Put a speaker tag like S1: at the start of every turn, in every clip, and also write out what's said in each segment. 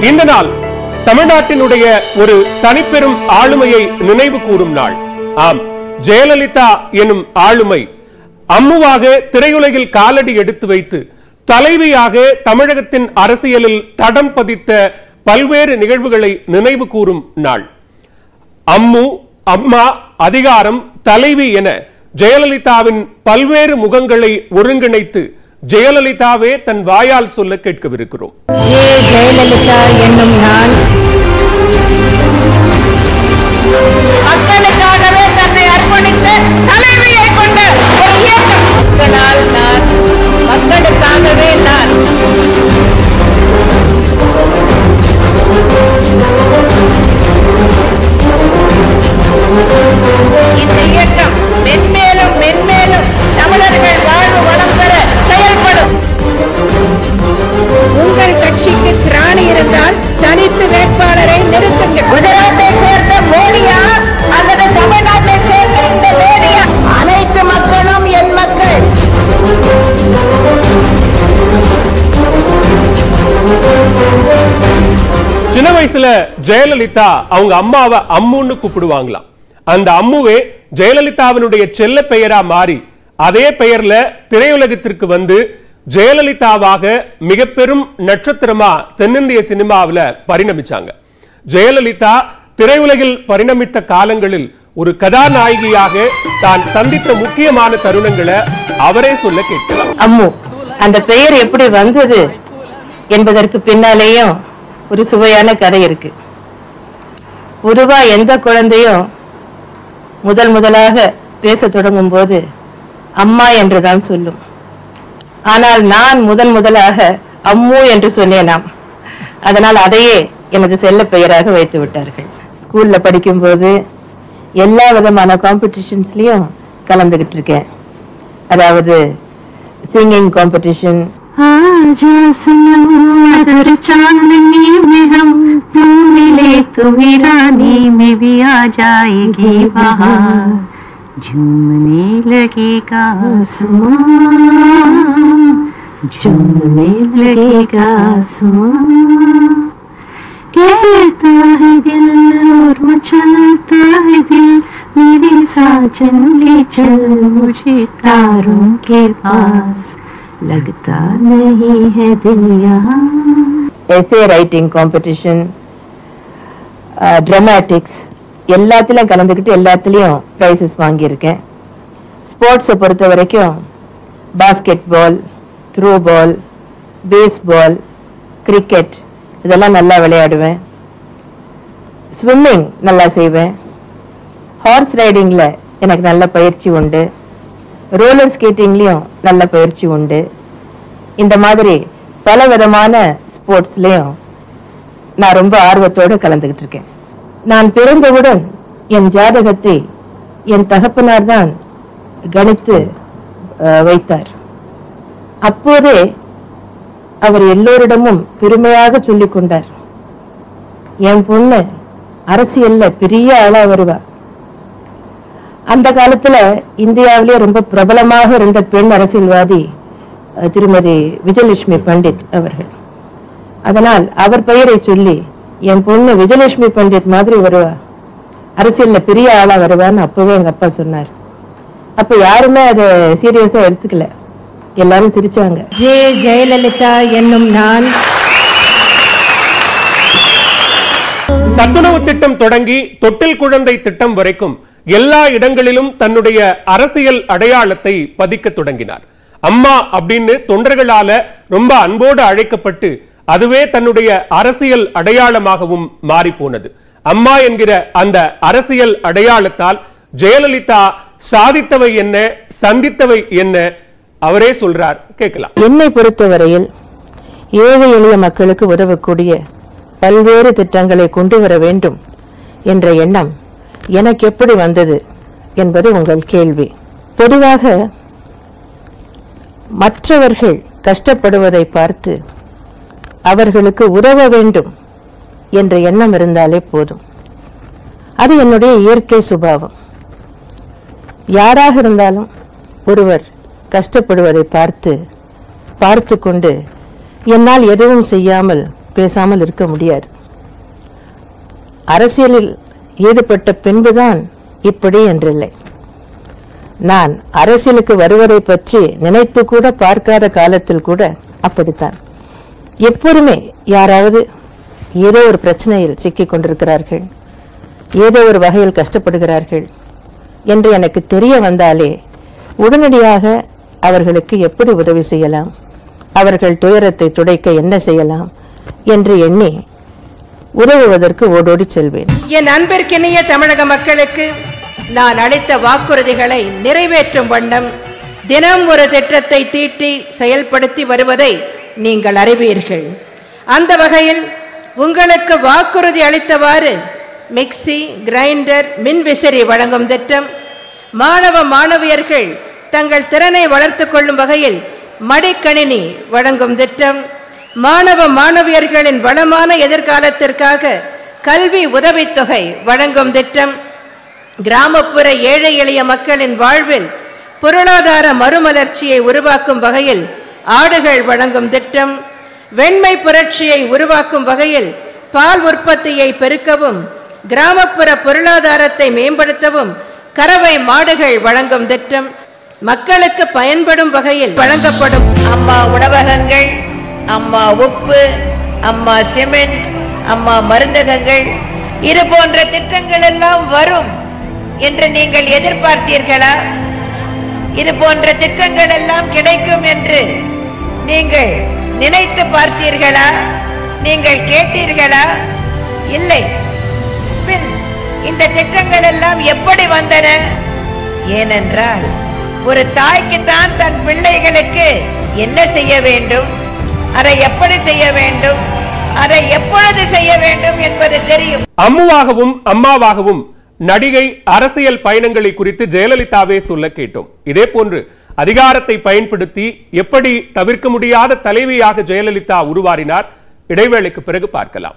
S1: இந்த நாள் தமிழ்நாட்டினுடைய ஒரு தனிப்பெரும் ஆளுமையை நினைவு கூறும் நாள் ஆம் ஜெயலலிதா எனும் ஆளுமை அம்முவாக திரையுலகில் காலடி எடுத்து வைத்து தலைவியாக தமிழகத்தின் அரசியலில் தடம் பதித்த பல்வேறு நிகழ்வுகளை நினைவு கூறும் நாள் அம்மு அம்மா அதிகாரம் தலைவி என ஜெயலலிதாவின் பல்வேறு முகங்களை ஒருங்கிணைத்து ஜெயலலிதாவே தன் வாயால் சொல்ல கேட்கவிருக்கிறோம்
S2: ஏ ஜெயலலிதா என்னும் நான் மக்களுக்காகவே தன்னை அர்ப்பணித்த தலைவியை கொண்ட ஒரு இயக்கம் மக்களால் நான் மக்களுக்காகவே நான் இந்த இயக்கம் மென்மேலும் மென்மேலும் தமிழர்கள் வாழ்வு வளம் பெற செயல்படும் உங்கள் கட்சிக்கு திராணி இருந்தால் தனித்து வேட்பாளரை நிறுத்துங்கள் குஜராத்தை சேர்ந்த மோடியா அல்லது தமிழ்நாட்டை சேர்ந்த இந்த மோடியா அனைத்து மக்களும் என் மக்கள்
S1: சின்ன வயசுல ஜெயலலிதா அவங்க அம்மாவை அம்முன்னு கூப்பிடுவாங்களாம் அந்த அம்முவே ஜெயலலிதாவினுடைய செல்ல பெயரா மாறி அதே பெயர்ல திரையுலகத்திற்கு வந்து ஜெயலலிதாவாக மிக பெரும் நட்சத்திரமா தென்னிந்திய சினிமாவுல பரிணமிச்சாங்க ஜெயலலிதா திரையுலகில் பரிணமித்த காலங்களில் ஒரு கதாநாயகியாக தான் சந்தித்த முக்கியமான தருணங்களை அவரே சொல்ல கேட்கலாம்
S2: அம்மு அந்த பெயர் எப்படி வந்தது என்பதற்கு பின்னாலேயும் ஒரு சுவையான கதை இருக்கு பொதுவா எந்த குழந்தையும் முதல் முதலாக பேசத் தொடங்கும் போது அம்மா என்றுதான் சொல்லும் ஆனால் நான் முதன் முதலாக அம்மு என்று சொன்னேனாம் அதனால் அதையே எனது செல்ல பெயராக வைத்து விட்டார்கள் ஸ்கூல்ல படிக்கும்போது எல்லா விதமான காம்படிஷன்ஸ்லயும் கலந்துகிட்டு இருக்கேன் அதாவது சிங்கிங் காம்படிஷன்
S3: आजा सनम मधुर चांदनी में हम तुम मिले तो वीरानी में भी आ जाएगी बहार झूमने लगेगा आसमां झूमने लगेगा आसमां कहता है दिल और मचलता है दिल मेरी साजन ले चल मुझे तारों के पास लगता नहीं है दिल यहाँ
S2: எஸ்ஏ ரைட்டிங் காம்படிஷன் ட்ராமாட்டிக்ஸ் எல்லாத்துலயும் கலந்துக்கிட்டு எல்லாத்துலேயும் ப்ரைஸஸ் வாங்கியிருக்கேன் ஸ்போர்ட்ஸை பொறுத்த வரைக்கும் basketball throwball baseball cricket இதெல்லாம் நல்லா விளையாடுவேன் ஸ்விம்மிங் நல்லா செய்வேன் ஹார்ஸ் ரைடிங்கில் எனக்கு நல்ல பயிற்சி உண்டு ரோலர் ஸ்கேட்டிங்லேயும் நல்ல பயிற்சி உண்டு இந்த மாதிரி பல விதமான ஸ்போர்ட்ஸ்லேயும் நான் ரொம்ப ஆர்வத்தோடு கலந்துக்கிட்டு இருக்கேன் நான் பிறந்தவுடன் என் ஜாதகத்தை என் தகப்பனார் தான் கணித்து அஹ், வைத்தார் அப்போதே அவர் எல்லோரிடமும் பெருமையாக சொல்லிக் கொண்டார் என் பொண்ணு அரசியல்ல பெரிய ஆளா வருவா அந்த காலத்துல இந்தியாவிலே ரொம்ப பிரபலமாக இருந்த பெண் அரசியல்வாதி அஹ், திருமதி விஜயலட்சுமி பண்டிட் அவர்கள் அதனால் அவர் பெயரை சொல்லி என் பொண்ணு விஜயலட்சுமி பண்டிட் மாதிரி வருவா அரசியல்ல பெரிய ஆளா வருவான்னு அப்பவே எங்க அப்பா சொன்னார் அப்ப யாருமே அதை சீரியஸா எடுத்துக்கல எல்லாரும் சிரிச்சாங்க ஜே ஜெயலலிதா என்னும் நான்
S1: சத்துணவு திட்டம் தொடங்கி தொட்டில் குழந்தை திட்டம் வரைக்கும் எல்லா இடங்களிலும் தன்னுடைய அரசியல் அடையாளத்தை பதிக்க தொடங்கினார் அம்மா அப்படின்னு தொண்டர்களால ரொம்ப அன்போடு அழைக்கப்பட்டு அதுவே தன்னுடைய அரசியல் அடையாளமாகவும் மாறி போனது அம்மா என்கிற அந்த அரசியல் அடையாளத்தால் ஜெயலலிதா சாதித்தவை என்ன சந்தித்தவை என்ன அவரே சொல்றார் கேட்கலாம்
S2: என்னை பொறுத்தவரையில் ஏழை எளிய மக்களுக்கு உதவக்கூடிய பல்வேறு திட்டங்களை கொண்டு வர வேண்டும் என்ற எண்ணம் எனக்கு எப்படி வந்தது என்பது உங்கள் கேள்வி பொதுவாக மற்றவர்கள் கஷ்டப்படுவதை பார்த்து அவர்களுக்கு உதவ வேண்டும் என்ற எண்ணம் இருந்தாலே போதும் அது என்னுடைய இயற்கை சுபாவம் யாராக இருந்தாலும் ஒருவர் கஷ்டப்படுவதை பார்த்து பார்த்து கொண்டு என்னால் எதுவும் செய்யாமல் பேசாமல் இருக்க முடியாது அரசியலில் ஈடுபட்ட பின்புதான் இப்படி என்றில்லை நான் அரசியலுக்கு வருவதை பற்றி நினைத்து கூட பார்க்காத காலத்தில் கூட அப்படித்தான் எப்போதுமே யாராவது ஏதோ ஒரு பிரச்சனையில் சிக்கிக் கொண்டிருக்கிறார்கள் ஏதோ ஒரு வகையில் கஷ்டப்படுகிறார்கள் என்று எனக்கு தெரிய வந்தாலே உடனடியாக அவர்களுக்கு எப்படி உதவி செய்யலாம் அவர்கள் துயரத்தை துடைக்க என்ன செய்யலாம் என்று எண்ணி உதவுவதற்கு ஓடோடி செல்வேன்
S4: என் அன்பிற்கினிய தமிழக மக்களுக்கு நான் அளித்த வாக்குறுதிகளை நிறைவேற்றும் வண்ணம் தினம் ஒரு திட்டத்தை தீட்டி செயல்படுத்தி வருவதை நீங்கள் அறிவீர்கள் அந்த வகையில் உங்களுக்கு வாக்குறுதி அளித்தவாறு மிக்ஸி கிரைண்டர் மின்விசிறி வழங்கும் திட்டம் மாணவ மாணவியர்கள் தங்கள் திறனை வளர்த்துக் கொள்ளும் வகையில் மடிக்கணினி வழங்கும் திட்டம் மாணவ மாணவியர்களின் வளமான எதிர்காலத்திற்காக கல்வி உதவித்தொகை வழங்கும் திட்டம் கிராமப்புற ஏழை எளிய மக்களின் வாழ்வில் பொருளாதார மறுமலர்ச்சியை உருவாக்கும் வகையில் ஆடுகள் வழங்கும் திட்டம் வெண்மை புரட்சியை உருவாக்கும் வகையில் பால் உற்பத்தியை பெருக்கவும் கிராமப்புற பொருளாதாரத்தை மேம்படுத்தவும் கறவை மாடுகள் வழங்கும் திட்டம் மக்களுக்கு பயன்படும் வகையில் வழங்கப்படும் அம்மா உணவகங்கள் அம்மா உப்பு அம்மா சிமெண்ட் அம்மா மருந்தகங்கள் இது போன்ற திட்டங்கள் எல்லாம் வரும் என்று நீங்கள் எதிர்பார்த்தீர்களா இது போன்ற திட்டங்கள் எல்லாம் கிடைக்கும் என்று நீங்கள் நினைத்து பார்த்தீர்களா நீங்கள் கேட்டீர்களா இல்லை பின் இந்த திட்டங்கள் எல்லாம் எப்படி வந்தன ஏனென்றால் ஒரு தாய்க்கு தான் தன் பிள்ளைகளுக்கு என்ன செய்ய வேண்டும் அதை எப்படி செய்ய வேண்டும் அதை எப்பொழுது செய்ய வேண்டும் என்பது தெரியும்
S1: அம்முவாகவும் அம்மாவாகவும் நடிகை அரசியல் பயணங்களை குறித்து ஜெயலலிதாவே சொல்ல கேட்டோம் இதே போன்று அதிகாரத்தை பயன்படுத்தி எப்படி தவிர்க்க முடியாத தலைவியாக ஜெயலலிதா உருவாறினார் இடைவேளைக்கு பிறகு பார்க்கலாம்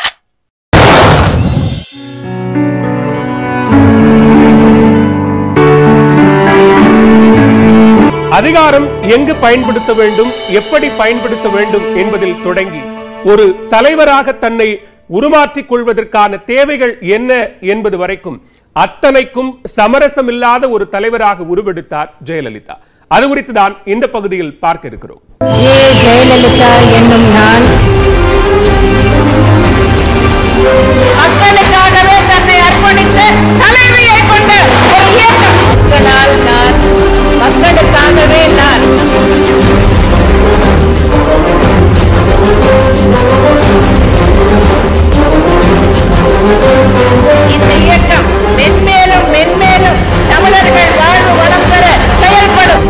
S1: அதிகாரம் எங்கு பயன்படுத்த வேண்டும் எப்படி பயன்படுத்த வேண்டும் என்பதில் தொடங்கி ஒரு தலைவராக தன்னை உருமாற்றிக் கொள்வதற்கான தேவைகள் என்ன என்பது வரைக்கும் அத்தனைக்கும் சமரசமில்லாத ஒரு தலைவராக உருவெடுத்தார் ஜெயலலிதா அது குறித்து தான் இந்த பகுதியில் பார்க்க இருக்கிறோம்
S2: ஏ ஜெயலலிதா என்னும் நான்
S4: மக்களுக்காகவே தன்னை அர்ப்பணித்த தலைவியை கொண்ட ஒரு இயக்கம் மக்களால் நான் மக்களுக்காகவே நான் இந்த இயக்கம் மென்மேலும் மென்மேலும் தமிழர்கள் வாழ்வு வளம் பெற செயல்படும்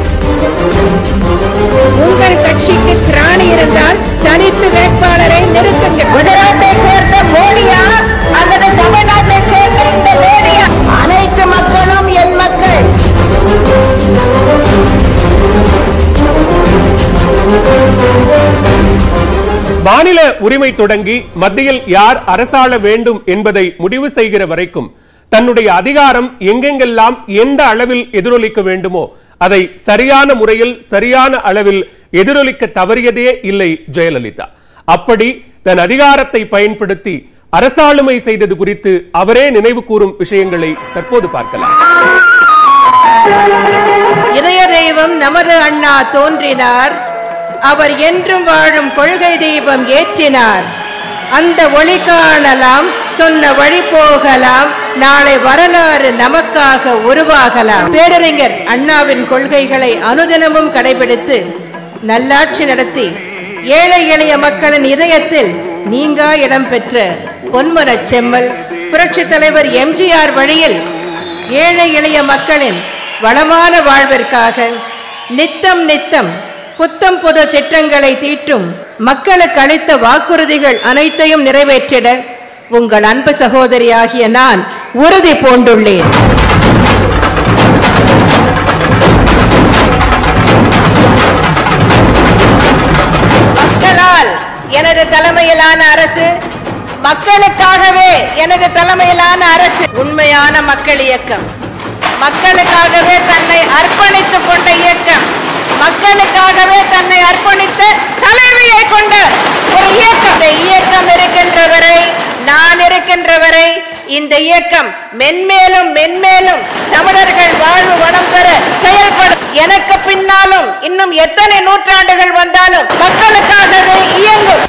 S4: உங்கள் கட்சிக்கு திராணி இருந்தால் தனித்து வேட்பாளரை நிறுத்துங்கள் குஜராத்தை சேர்ந்த மோடியா அல்லது தமிழ்நாட்டை சேர்ந்த இந்த மோடியா அனைத்து மக்களும் என் மக்கள்
S1: மாநில உரிமை தொடங்கி மத்தியில் யார் அரசாள வேண்டும் என்பதை முடிவு செய்கிற வரைக்கும் தன்னுடைய அதிகாரம் எங்கெங்கெல்லாம் எந்த அளவில் எதிரொலிக்க வேண்டுமோ அதை சரியான முறையில் சரியான அளவில் எதிரொலிக்க தவறியதே இல்லை ஜெயலலிதா அப்படி தன் அதிகாரத்தை பயன்படுத்தி அரசாளுமை செய்தது குறித்து அவரே நினைவு கூறும் விஷயங்களை தற்போது பார்க்கலாம்
S4: இதய தெய்வம் நமது அண்ணா தோன்றினார் அவர் என்றும் வாழும் கொள்கை தெய்வம் ஏற்றினார் அந்த ஒளி காணலாம் சொன்ன வழி போகலாம் நாளை வரலாறு நமக்காக உருவாகலாம் பேரறிஞர் அண்ணாவின் கொள்கைகளை அனுதினமும் கடைபிடித்து நல்லாட்சி நடத்தி ஏழை எளிய மக்களின் இதயத்தில் நீங்கா இடம் பெற்ற பொன்மனச் செம்மல் புரட்சித் தலைவர் எம்ஜிஆர் வழியில் ஏழை எளிய மக்களின் வளமான வாழ்விற்காக நித்தம் நித்தம் புத்தம் புது திட்டங்களை தீட்டும் மக்களுக்கு அளித்த வாக்குறுதிகள் அனைத்தையும் நிறைவேற்றிட உங்கள் அன்பு சகோதரியாகிய நான் உறுதி பூண்டுள்ளேன் மக்களால் எனது தலைமையிலான அரசு மக்களுக்காகவே எனது தலைமையிலான அரசு உண்மையான மக்கள் இயக்கம் மக்களுக்காகவே தன்னை அர்ப்பணித்துக் கொண்ட இயக்கம் மக்களுக்காகவே தன்னை அர்ப்பணித்த தலைவியை கொண்ட ஒரு இயக்கம் இந்த இயக்கம் இருக்கின்ற வரை நான் இருக்கின்ற வரை இந்த இயக்கம் மென்மேலும் மென்மேலும் தமிழர்கள் வாழ்வு வளம் பெற செயல்படும் எனக்கு பின்னாலும் இன்னும் எத்தனை நூற்றாண்டுகள் வந்தாலும் மக்களுக்காகவே இயங்கும்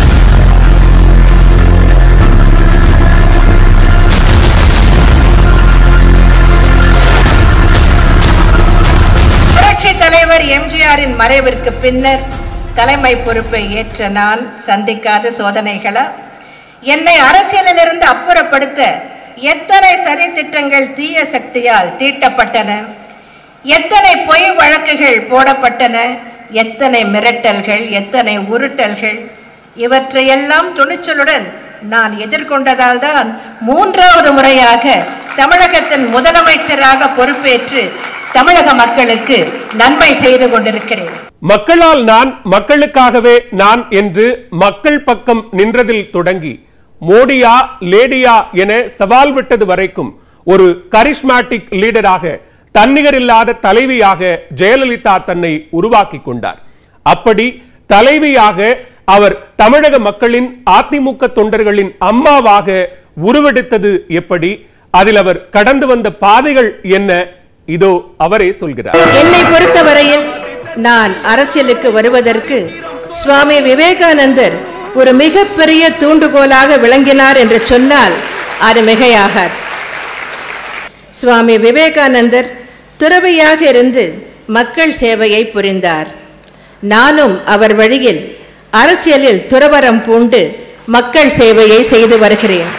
S4: புரட்சி தலைவர் எம்ஜிஆரின் மறைவிற்கு பின்னர் தலைமை பொறுப்பை ஏற்ற நான் சந்திக்காத சோதனைகளா என்னை அரசியலிலிருந்து அப்புறப்படுத்த எத்தனை சதி திட்டங்கள் தீய சக்தியால் தீட்டப்பட்டன எத்தனை பொய் வழக்குகள் போடப்பட்டன எத்தனை மிரட்டல்கள் எத்தனை உருட்டல்கள் இவற்றையெல்லாம் துணிச்சலுடன் நான் எதிர்கொண்டதால் தான் மூன்றாவது முறையாக தமிழகத்தின் முதலமைச்சராக பொறுப்பேற்று தமிழக மக்களுக்கு நன்மை செய்து கொண்டிருக்கிறேன்
S1: மக்களால் நான் மக்களுக்காகவே நான் என்று மக்கள் பக்கம் நின்றதில் தொடங்கி மோடியா லேடியா என சவால் விட்டது வரைக்கும் ஒரு கரிஸ்மாட்டிக் லீடராக தன்னிகரில்லாத தலைவியாக ஜெயலலிதா தன்னை உருவாக்கி கொண்டார் அப்படி தலைவியாக அவர் தமிழக மக்களின் அதிமுக தொண்டர்களின் அம்மாவாக உருவெடுத்தது எப்படி அதில் அவர் கடந்து வந்த பாதைகள் என்ன இதோ அவரே சொல்கிறார்
S4: என்னை பொறுத்தவரையில் நான் அரசியலுக்கு வருவதற்கு சுவாமி விவேகானந்தர் ஒரு மிகப்பெரிய தூண்டுகோலாக விளங்கினார் என்று சொன்னால் அது மிகையாகாது சுவாமி விவேகானந்தர் துறவியாக இருந்து மக்கள் சேவையை புரிந்தார் நானும் அவர் வழியில் அரசியலில் துறவரம் பூண்டு மக்கள் சேவையை செய்து வருகிறேன்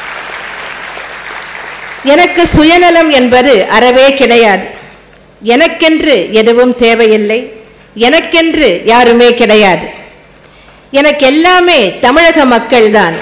S4: எனக்கு சுயநலம் என்பது அறவே கிடையாது எனக்கென்று எதுவும் தேவையில்லை எனக்கென்று யாருமே கிடையாது எனக்கு எல்லாமே தமிழக மக்கள்தான்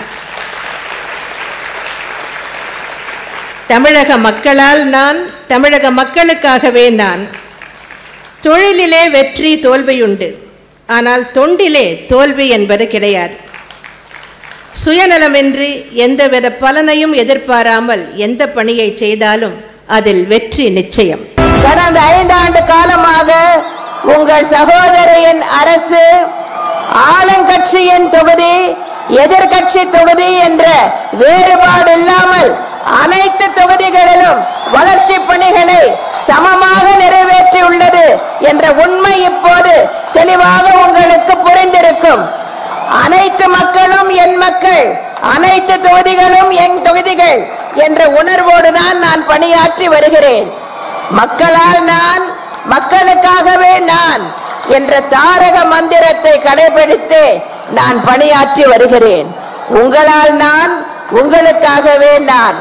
S4: தமிழக மக்களால் நான் தமிழக மக்களுக்காகவே நான் தொழிலிலே வெற்றி தோல்வியுண்டு ஆனால் தொண்டிலே தோல்வி என்பது கிடையாது சுயநலமின்றி எந்தவித பலனையும் எதிர்பாராமல் எந்த பணியை செய்தாலும் அதில் வெற்றி நிச்சயம்
S5: கடந்த ஐந்தாண்டு காலமாக உங்கள் சகோதரியின் அரசு ஆளுங்கட்சியின் தொகுதி எதிர்க்கட்சி தொகுதி என்ற வேறுபாடு இல்லாமல் அனைத்து தொகுதிகளிலும் வளர்ச்சி பணிகளை சமமாக நிறைவேற்றியுள்ளது என்ற உண்மை இப்போது தெளிவாக உங்களுக்கு புரிந்திருக்கும் அனைத்து மக்களும் என் மக்கள் அனைத்து தொகுதிகளும் என் தொகுதிகள் என்ற உணர்வோடு தான் நான் பணியாற்றி வருகிறேன் மக்களால் நான் மக்களுக்காகவே நான் என்ற தாரக மந்திரத்தை கடைபிடித்து நான் பணியாற்றி வருகிறேன் உங்களால் நான் உங்களுக்காகவே நான்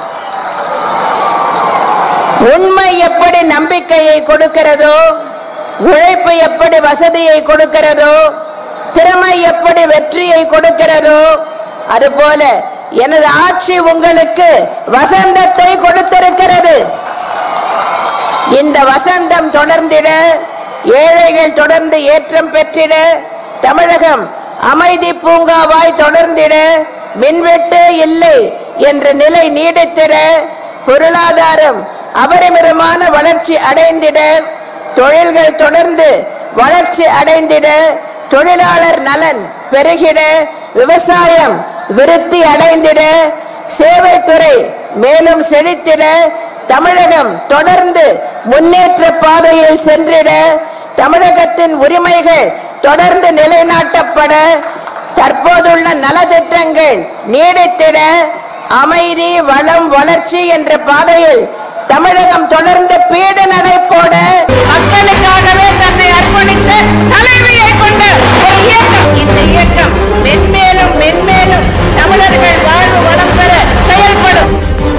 S5: உண்மை எப்படி நம்பிக்கையை கொடுக்கிறதோ உழைப்பு எப்படி வசதியை கொடுக்கிறதோ திறமை எப்படி வெற்றியை கொடுக்கிறதோ அதுபோல எனது ஆட்சி உங்களுக்கு வசந்தத்தை கொடுத்திருக்கிறது இந்த வசந்தம் தொடர்ந்திட ஏழைகள் தொடர்ந்து ஏற்றம் பெற்றிட தமிழகம் அமைதி பூங்காவாய் தொடர்ந்திட மின்வெட்டு இல்லை என்ற நிலை நீடித்திட பொருளாதாரம் அபரிமிதமான வளர்ச்சி அடைந்திட தொழில்கள் தொடர்ந்து வளர்ச்சி அடைந்திட தொழிலாளர் நலன் பெருகிட விவசாயம் விருத்தி அடைந்திட சேவைத்துறை மேலும் செழித்திட தமிழகம் தொடர்ந்து முன்னேற்ற பாதையில் சென்றிட தமிழகத்தின் உரிமைகள் தொடர்ந்து நிலைநாட்டப்பட தற்போதுள்ள நலத்திட்டங்கள் நீடித்திட அமைதி வளம் வளர்ச்சி என்ற பாதையில் தமிழகம் தொடர்ந்து பீடு நடை போட
S4: மக்களுக்காகவே தன்னை அர்ப்பணித்த தலைவியை கொண்ட ஒரு இயக்கம் இந்த இயக்கம் மென்மேலும் மென்மேலும் தமிழர்கள் வாழ்வு வளம் பெற செயல்படும்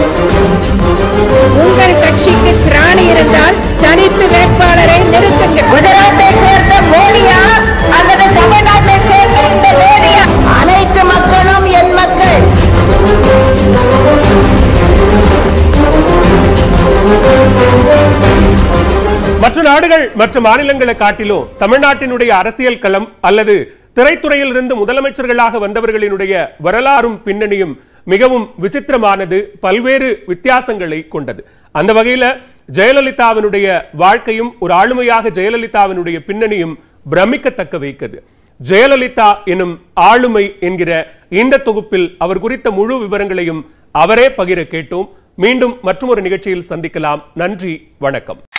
S4: உங்கள் கட்சிக்கு திராணி இருந்தால் தனித்து வேட்பாளரை நிறுத்துங்கள் குஜராத்தை சேர்ந்த மோடியா அல்லது தமிழ்நாட்டை சேர்ந்த இந்த மோடியா
S5: அனைத்து மக்களும் என் மக்கள்
S1: மற்ற நாடுகள் மற்ற மாநிலங்களை காட்டிலும் தமிழ்நாட்டினுடைய அரசியல் களம் அல்லது திரைத்துறையிலிருந்து முதலமைச்சர்களாக வந்தவர்களினுடைய வரலாறும் பின்னணியும் மிகவும் விசித்திரமானது பல்வேறு வித்தியாசங்களை கொண்டது அந்த வகையில ஜெயலலிதாவினுடைய வாழ்க்கையும் ஒரு ஆளுமையாக ஜெயலலிதாவினுடைய பின்னணியும் பிரமிக்கத்தக்க வைக்குது ஜெயலலிதா எனும் ஆளுமை என்கிற இந்த தொகுப்பில் அவர் குறித்த முழு விவரங்களையும் அவரே பகிர கேட்டோம் மீண்டும் மற்றொரு நிகழ்ச்சியில் சந்திக்கலாம் நன்றி வணக்கம்